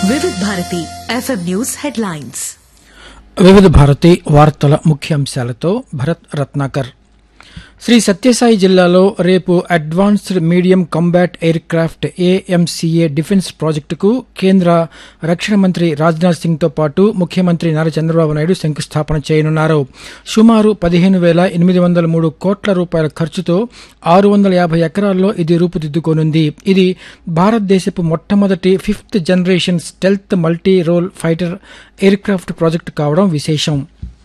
వివిధ Bharati FM news headlines వివిధ భారతి వార్తల ముఖ్యాంశాలతో భరత్ రత్నాకర్ శ్రీ సత్యసాయి జిల్లాలో రేపు advanced medium combat aircraft AMCA defence ప్రాజెక్టుకు కేంద్ర రక్షణ మంత్రి రాజ్నాథ్ సింగ్ తో పాటు ముఖ్యమంత్రి నారా చంద్రబాబు నాయుడు శంకుస్థాపన చేయనున్నారు సుమారు పదిహేను వేల ఎనిమిది వందల మూడు కోట్ల రూపాయల ఖర్చుతో ఆరు వందల యాభై ఎకరాల్లో ఇది రూపుదిద్దుకోనుంది ఇది భారతదేశపు మొట్టమొదటి fifth generation stealth multi role fighter aircraft project కావడం విశేషం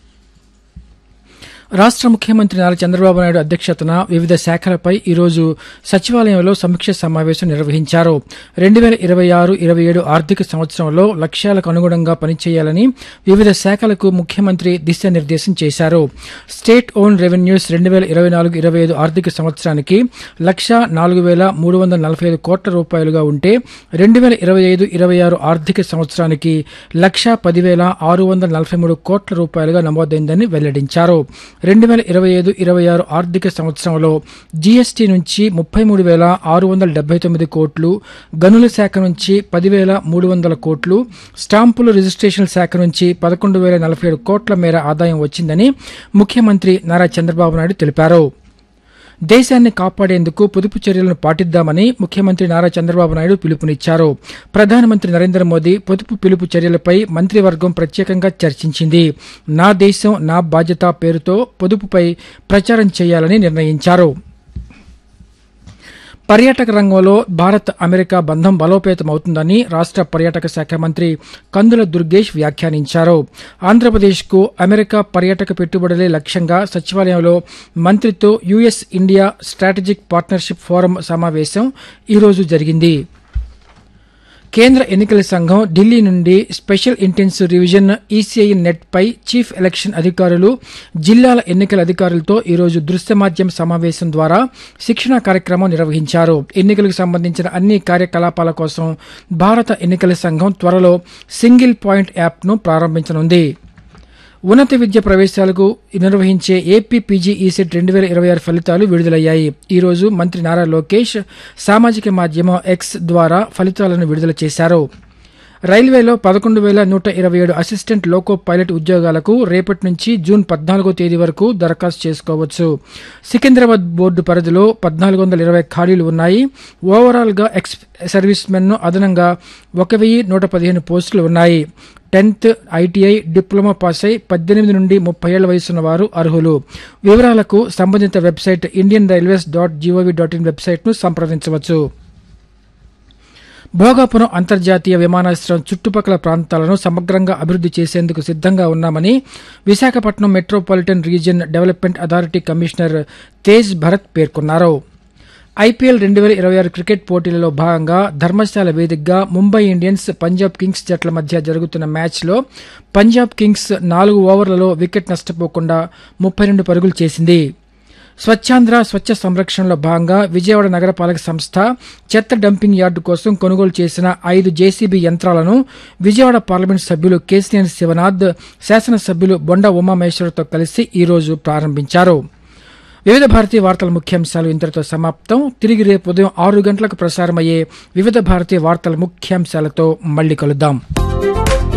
రాష్ట్ర ముఖ్యమంత్రి నారా చంద్రబాబు నాయుడు అధ్యక్షతన వివిధ శాఖలపై ఈరోజు సచివాలయంలో సమీక్ష సమావేశం నిర్వహించారు రెండు వేల ఇరవై ఆరు ఇరవై ఏడు ఆర్థిక సంవత్సరంలో లక్ష్యాలకు అనుగుణంగా పనిచేయాలని వివిధ శాఖలకు ముఖ్యమంత్రి దిశానిర్దేశం చేశారు స్టేట్ ఓన్ రెవెన్యూస్ రెండు వేల ఇరవై నాలుగు ఇరవై ఐదు ఆర్థిక సంవత్సరానికి లక్ష నాలుగు వేల మూడు వందల నలభై ఐదు కోట్ల రూపాయలుగా ఉంటే రెండు వేల ఇరవై ఐదు ఇరవై ఆరు ఆర్థిక సంవత్సరానికి లక్ష పదివేల ఆరు వందల నలభై మూడు కోట్ల రూపాయలుగా నమోదైందని వెల్లడించారు రెండు వేల ఇరవై ఐదు ఇరవై ఆరు ఆర్థిక సంవత్సరంలో జీఎస్టీ నుంచి ముప్పై మూడు వేల ఆరు వందల డెబ్బై తొమ్మిది కోట్లు గనుల శాఖ నుంచి పదివేల మూడు వందల కోట్లు స్టాంపులు రిజిస్ట్రేషన్ శాఖ నుంచి పదకొండు వేల నలభై ఏడు కోట్ల మేర ఆదాయం వచ్చిందని ముఖ్యమంత్రి నారా చంద్రబాబు నాయుడు తెలిపారు దేశాన్ని కాపాడేందుకు పొదుపు చర్యలను పాటిద్దామని ముఖ్యమంత్రి నారా చంద్రబాబు నాయుడు పిలుపునిచ్చారు ప్రధానమంత్రి నరేంద్ర మోదీ పొదుపు పిలుపు చర్యలపై మంత్రివర్గం ప్రత్యేకంగా చర్చించింది నా దేశం నా బాధ్యత పేరుతో పొదుపుపై ప్రచారం చేయాలని నిర్ణయించారు పర్యాటక రంగంలో భారత్ అమెరికా బంధం బలోపేతమవుతుందని రాష్ట్ర పర్యాటక శాఖ మంత్రి కందుల దుర్గేష్ వ్యాఖ్యానించారు ఆంధ్రప్రదేశ్కు అమెరికా పర్యాటక పెట్టుబడులే లక్ష్యంగా సచివాలయంలో మంత్రితో US India strategic partnership forum సమావేశం ఈరోజు జరిగింది కేంద్ర ఎన్నికల సంఘం ఢిల్లీ నుండి special intensive revision ECI net పై చీఫ్ ఎలక్షన్ అధికారులు జిల్లాల ఎన్నికల అధికారులతో ఈరోజు దృశ్య మాధ్యమ సమావేశం ద్వారా శిక్షణా కార్యక్రమం నిర్వహించారు ఎన్నికలకు సంబంధించిన అన్ని కార్యకలాపాల కోసం భారత ఎన్నికల సంఘం త్వరలో సింగిల్ పాయింట్ యాప్ను ప్రారంభించనుంది ఉన్నత విద్య ప్రవేశాలకు నిర్వహించే ఏపీ పీజీ ఈసెట్ రెండు వేల ఇరవై ఆరు ఫలితాలు విడుదలయ్యాయి ఈ రోజు మంత్రి నారా లోకేష్ సామాజిక మాధ్యమం ఎక్స్ ద్వారా ఫలితాలను విడుదల చేశారు రైల్వేలో పదకొండు వేల నూట ఇరవై ఏడు అసిస్టెంట్ లోకో పైలట్ ఉద్యోగాలకు రేపటి నుంచి జూన్ పద్నాలుగో తేదీ వరకు దరఖాస్తు చేసుకోవచ్చు సికింద్రాబాద్ బోర్డు పరిధిలో పద్నాలుగు వందల ఇరవై ఖాళీలు ఉన్నాయి ఓవరాల్ గా ఎక్స్ సర్వీస్ మెన్ అదనంగా ఒక వెయ్యి నూట పదిహేను పోస్టులు ఉన్నాయి టెన్త్ ఐటీఐ డిప్లొమా పాస్ అయి పద్దెనిమిది నుండి ముప్పై ఏళ్ల వయసున్న వారు అర్హులు వివరాలకు సంబంధిత website Indian Railways dot G O V dot in వెబ్సైట్ను సంప్రదించవచ్చు భోగాపురం అంతర్జాతీయ విమానాశ్రయం చుట్టుపక్కల ప్రాంతాలను సమగ్రంగా అభివృద్ది చేసేందుకు సిద్దంగా ఉన్నామని Visakhapatnam metropolitan region development authority commissioner Tej Bharat పేర్కొన్నారు ఐపీఎల్ రెండు వేల ఇరవై ఆరు క్రికెట్ పోటీలలో భాగంగా ధర్మశాల వేదికగా ముంబై ఇండియన్స్ పంజాబ్ కింగ్స్ జట్ల మధ్య జరుగుతున్న మ్యాచ్లో పంజాబ్ కింగ్స్ నాలుగు ఓవర్లలో వికెట్ నష్టపోకుండా ముప్పై రెండు పరుగులు చేసింది స్వచ్ఛాంధ్ర స్వచ్ఛ సంరక్షణలో భాగంగా విజయవాడ నగరపాలక సంస్థ చెత్త డంపింగ్ యార్డు కోసం కొనుగోలు చేసిన ఐదు జేసీబీ యంత్రాలను విజయవాడ పార్లమెంట్ సభ్యులు కేసీఎన్ శివనాథ్ శాసనసభ్యులు బొండ ఉమామహేశ్వరతో కలిసి ఈ రోజు ప్రారంభించారు వివిధ భారతీయ వార్తల ముఖ్యాంశాలు ఇంతటితో సమాప్తం తిరిగి రేపు ఉదయం ఆరు గంటలకు ప్రసారమయ్యే వివిధ భారతీయ వార్తల ముఖ్యాంశాలతో మళ్ళీ కలుద్దాం